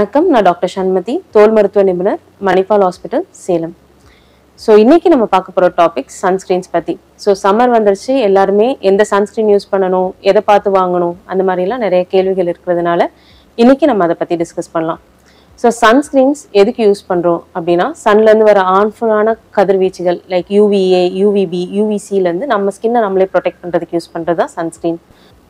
வணக்கம் நான் டாக்டர் சண்மதி தோல் மருத்துவ நிபுணர் மணிபால் ஹாஸ்பிட்டல் சேலம் ஸோ இன்னைக்கு நம்ம பார்க்க போகிற டாபிக் சன்ஸ்க்ரீன்ஸ் பற்றி ஸோ சம்மர் வந்துருச்சு எல்லாருமே எந்த சன்ஸ்க்ரீன் யூஸ் பண்ணணும் எதை பார்த்து வாங்கணும் அந்த மாதிரிலாம் நிறைய கேள்விகள் இருக்கிறதுனால இன்னைக்கு நம்ம அதை பற்றி டிஸ்கஸ் பண்ணலாம் ஸோ சன்ஸ்க்ரீன்ஸ் எதுக்கு யூஸ் பண்ணுறோம் அப்படின்னா சன்லேருந்து வர ஆன்ஃபுல்லான கதிர்வீச்சுகள் லைக் யூவிஏ யூவிபி யூவிசிலேருந்து நம்ம ஸ்கின்னை நம்மளே ப்ரொடெக்ட் பண்ணுறதுக்கு யூஸ் பண்ணுறது தான் சன்ஸ்க்ரீன்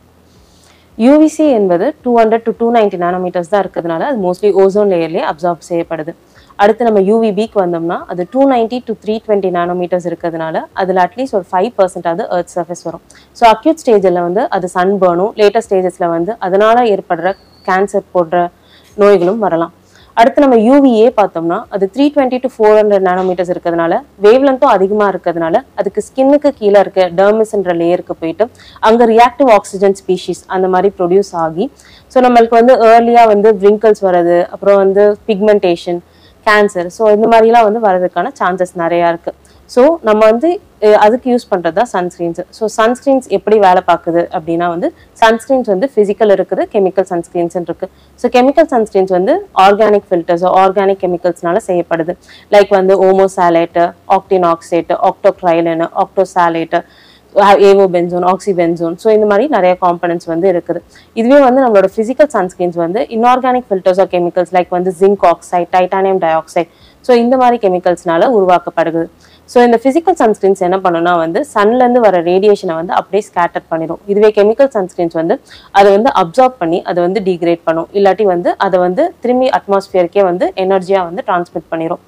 யூவிசி என்பது two hundred to two ninety nanometers தான் இருக்கிறதுனால அது மோஸ்ட்லி ஓசோன் லேயர்லேயே அப்சார்ப் செய்யப்படுது அடுத்து நம்ம யூவிபிக்கு வந்தோம்னா அது two ninety to three twenty nanometers இருக்கிறதுனால அதில் அட்லீஸ்ட் ஒரு ஃபைவ் பர்சன்டாவது எர்த் சர்ஃபேஸ் வரும் ஸோ அக்யூட் ஸ்டேஜில் வந்து அது சன் பர்னும் லேட்டஸ்ட் ஸ்டேஜஸில் வந்து அதனால் ஏற்படுற கேன்சர் போன்ற நோய்களும் வரலாம் அடுத்து நம்ம யூவிஏ பார்த்தோம்னா அது three twenty to four hundred nanometers இருக்கிறதுனால வேவ் லென்த்தும் அதிகமாக இருக்கிறதுனால அதுக்கு ஸ்கின்னுக்கு கீழே இருக்க டெர்மிஸ்ன்ற லேயருக்கு போயிட்டு அங்கே ரியாக்டிவ் ஆக்சிஜன் ஸ்பீஷிஸ் அந்த மாதிரி ப்ரொடியூஸ் ஆகி ஸோ நம்மளுக்கு வந்து ஏர்லியாக வந்து wrinkles வர்றது அப்புறம் வந்து பிக்மெண்டேஷன் கேன்சர் ஸோ இந்த மாதிரிலாம் வந்து வர்றதுக்கான சான்சஸ் நிறையா இருக்கு ஸோ நம்ம வந்து அஹ், அதுக்கு யூஸ் பண்ணுறது தான் சன்ஸ்க்ரீன்ஸ் ஸோ சன்ஸ்க்ரீன்ஸ் எப்படி வேலை பார்க்குது அப்படின்னா வந்து சன்ஸ்க்ரீன்ஸ் வந்து ஃபிசிக்கல் இருக்குது கெமிக்கல் சன்ஸ்க்ரீன்ஸ் இருக்கு ஸோ கெமிக்கல் சன்ஸ்க்ரீன்ஸ் வந்து ஆர்கானிக் ஃபில்டர்ஸ் ஆர்கானிக் கெமிக்கல்ஸ்னால செய்யப்படுது லைக் வந்து homosalate octinoxate octocrylene octisalate avobenzone oxybenzone so இந்த மாதிரி நிறைய காம்பனன்ட்ஸ் வந்து இருக்குது இதுவே வந்து நம்மளோட ஃபிசிக்கல் சன்ஸ்கிரீன்ஸ் வந்து inorganic filters of chemicals like வந்து zinc oxide titanium dioxide so இந்த மாதிரி கெமிக்கல்ஸ்னால உருவாக்கப்படுது ஸோ இந்த ஃபிசிக்கல் சன்ஸ்கிரீன்ஸ் என்ன பண்ணுன்னா வந்து சன்லேருந்து வர ரேடியேஷனை வந்து அப்படியே ஸ்கேட்டர் பண்ணிடும் இதுவே கெமிக்கல் சன்ஸ்கிரீன்ஸ் வந்து அதை வந்து அப்சார்ப் பண்ணி அதை வந்து டிகிரேட் பண்ணும் இல்லாட்டி வந்து அதை வந்து திரும்பி அட்மாஸ்பியருக்கே வந்து எனர்ஜியாக வந்து டிரான்ஸ்மிட் பண்ணிடும்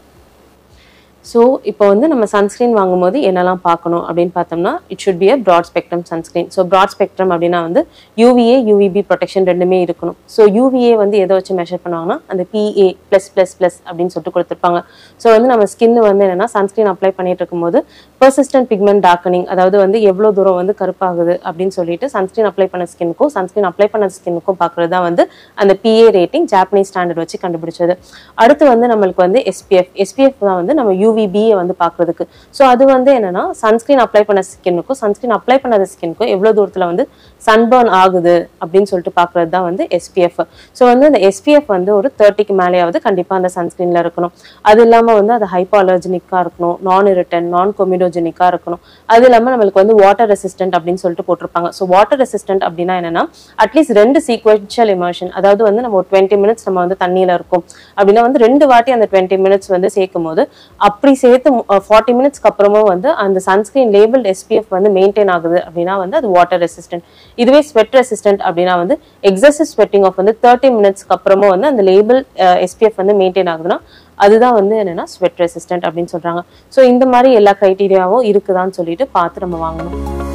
ஸோ இப்போ வந்து நம்ம சன்ஸ்க்ரீன் வாங்கும்போது என்னெல்லாம் பார்க்கணும் அப்படின்னு பார்த்தோம்னா it should be a broad spectrum sunscreen so broad spectrum அப்படின்னா வந்து யூவிஏ யூவிபி ப்ரொடெக்ஷன் ரெண்டுமே இருக்கணும் ஸோ யூவிஏ வந்து எதை வச்சு மெஷர் பண்ணுவாங்கன்னா அந்த பிஏ ப்ளஸ் ப்ளஸ் ப்ளஸ் அப்படின்னு சொல்லிட்டு கொடுத்துருப்பாங்க ஸோ வந்து நம்ம ஸ்கின் வந்து என்னன்னா சன்ஸ்க்ரீன் அப்ளை பண்ணிட்டு இருக்கும்போது பர்சிஸ்டன்ட் பிக்மெண்ட் டார்க்கனிங் அதாவது வந்து எவ்வளோ தூரம் வந்து கருப்பாகுது அப்படின்னு சொல்லிட்டு சன்ஸ்க்ரீன் அப்ளை பண்ண ஸ்கின்னுக்கும் சன்ஸ்க்ரீன் அப்ளை பண்ண ஸ்கின்னுக்கும் பார்க்குறது தான் வந்து அந்த பிஏ ரேட்டிங் ஜாப்பனீஸ் ஸ்டாண்டர்ட் வச்சு கண்டுபிடிச்சது அடுத்து வந்து நம்மளுக்கு வந்து எஸ்பிஎஃப் எஸ்பிஎஃப் தான் வந்து நம்ம யூவிபியை வந்து பார்க்குறதுக்கு ஸோ அது வந்து என்னன்னா சன்ஸ்க்ரீன் அப்ளை பண்ண ஸ்கின்னுக்கும் சன்ஸ்க்ரீன் அப்ளை பண்ணாத ஸ்கின்னுக்கும் எவ்வளோ தூரத்தில் வந்து சன்பர்ன் ஆகுது அப்படின்னு சொல்லிட்டு பார்க்குறது தான் வந்து எஸ்பிஎஃப் ஸோ வந்து அந்த எஸ்பிஎஃப் வந்து ஒரு தேர்ட்டிக்கு மேலேயாவது கண்டிப்பாக அந்த சன்ஸ்க்ரீனில் இருக்கணும் அது இல்லாமல் வந்து அது ஹைப்போ அலர்ஜெனிக்காக இருக்கணும் நான் இரிட்டன் நான் கொமிடோஜெனிக்காக இருக்கணும் அது இல்லாமல் நம்மளுக்கு வந்து வாட்டர் ரெசிஸ்டன்ட் அப்படின்னு சொல்லிட்டு போட்டிருப்பாங்க ஸோ வாட்டர் ரெசிஸ்டன்ட் அப்படின்னா என்னன்னா அட்லீஸ்ட் ரெண்டு சீக்வென்ஷியல் இமர்ஷன் அதாவது வந்து நம்ம ஒரு டுவெண்ட்டி மினிட்ஸ் நம்ம வந்து தண்ணியில் இருக்கும் அப்படின்னா வந்து ரெண்டு வாட்டி அந்த டுவெண்ட்டி மினிட்ஸ் வந்து சேர்க்கும் போது அப்படி சேர்த்து ஃபார்ட்டி மினிட்ஸ்க்கு அப்புறமும் வந்து அந்த சன்ஸ்கிரீன் லேபிள் எஸ்பிஎஃப் வந்து மெயின்டைன் ஆகுது அப்படின்னா வந்து அது வாட்டர் ரெசிஸ்டன்ட் இதுவே ஸ்வெட் ரெசிஸ்டன்ட் அப்படின்னா வந்து எக்ஸசிவ் ஸ்வெட்டிங் ஆஃப் வந்து தேர்ட்டி மினிட்ஸ்க்கு அப்புறமும் வந்து அந்த லேபிள் எஸ்பிஎஃப் வந்து மெயின்டைன் ஆகுதுன்னா அதுதான் வந்து என்னன்னா ஸ்வெட் ரெசிஸ்டன்ட் அப்படின்னு சொல்றாங்க ஸோ இந்த மாதிரி எல்லா க்ரைட்டீரியாவும் இருக்குதான்னு சொல்லிட்டு பார்த்து நம்ம வாங்கணும்